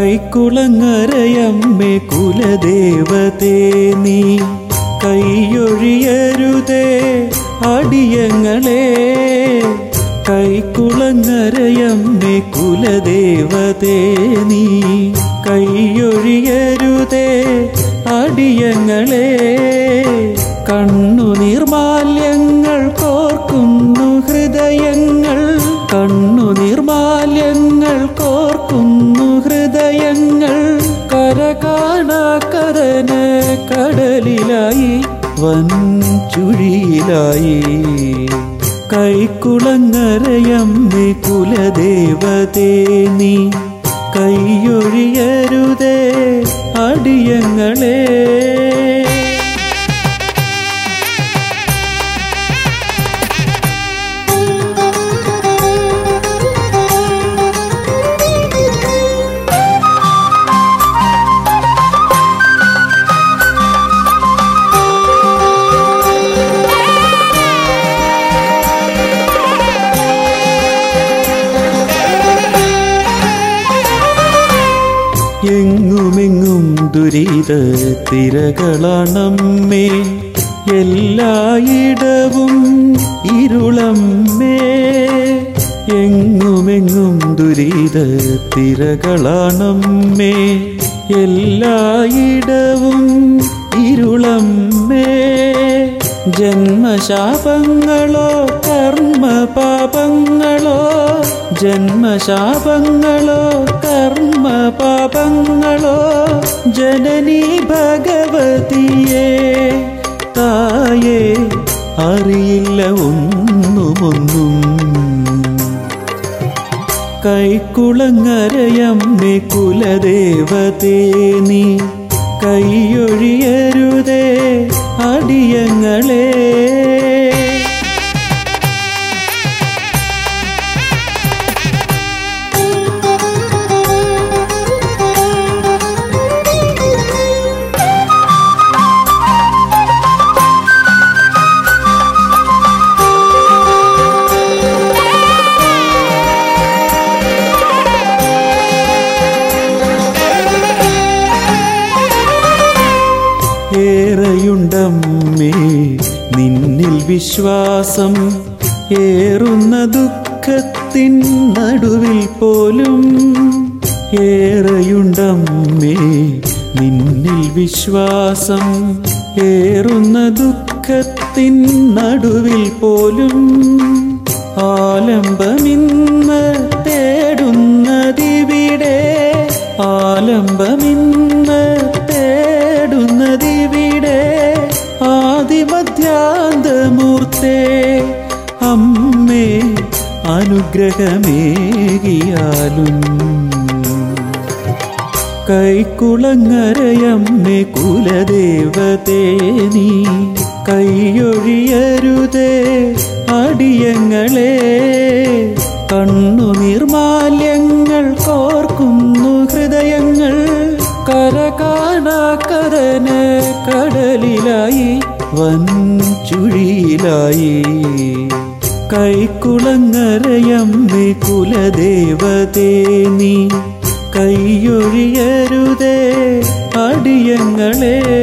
കൈക്കുളങ്ങരയമ്മേ കുലദേവതേ നീ കൈയൊഴിയരുതേ അടിയങ്ങളെ കൈക്കുളങ്ങരയമ്മേ കുലദേവതേ നീ കൈയൊഴിയരുതേ അടിയങ്ങളെ കണ്ണു നിർമാല്യങ്ങൾ കോർക്കുന്നു ഹൃദയങ്ങൾ കണ്ണു നിർമാല്യങ്ങൾ കോർക്കുന്നു ഹൃദയങ്ങൾ കരകാണാക്കരന കടലിലായി വൻചുഴിയിലായി കൈക്കുളങ്ങരയമ്മേ കുലദേവതേ നീ കൈയൊഴിയരുതേ അടിയങ്ങളെ എങ്ങുമെങ്ങും ദുരിത തിരകളണമ്മേ എല്ലായിടവും ഇരുളമ്മേ എങ്ങുമെങ്ങും ദുരിത തിരകളണമ്മേ എല്ലായിടവും ഇരുളമ്മേ ജന്മശാപങ്ങളോ കർമ്മപാപങ്ങളോ ജന്മശാപങ്ങളോ കർമ്മപാപങ്ങളോ ജനനി ഭഗവതിയെ തായേ അറിയില്ല ഒന്നുമൊന്നും കൈക്കുളങ്ങരയമ്മേ കുലദേവതേ നീ കൈയൊഴിയരുതേ അടിയങ്ങളെ ഏറെയുണ്ടമ്മേ നിന്നിൽ വിശ്വാസം ഏറുന്ന ദുഃഖത്തിൻ നടുവിൽ പോലും ഏറെയുണ്ടമ്മേ നിന്നിൽ വിശ്വാസം ഏറുന്ന ദുഃഖത്തിൻ നടുവിൽ പോലും ആലംബമിന്ന് തേടുന്നതിവിടെ ആലംബമിന്ന് തേടുന്നതിവിടെ ആദിമധ്യാന്തമൂർത്തേ അമ്മേ അനുഗ്രഹമേകിയാലും കൈക്കുളങ്ങരയമ്മേ കുലദേവതേ നീ കൈയൊഴിയരുതേ അടിയങ്ങളെ കണ്ണു നിർമാല്യങ്ങൾ കോർക്കുന്നു ഹൃദയങ്ങൾ കരകാണാക്കരന കടലിലായി വൻചുഴിയിലായി കൈക്കുളങ്ങരയമ്മേ കുലദേവതേ നീ കൈയൊഴിയരുതേ അടിയങ്ങളെ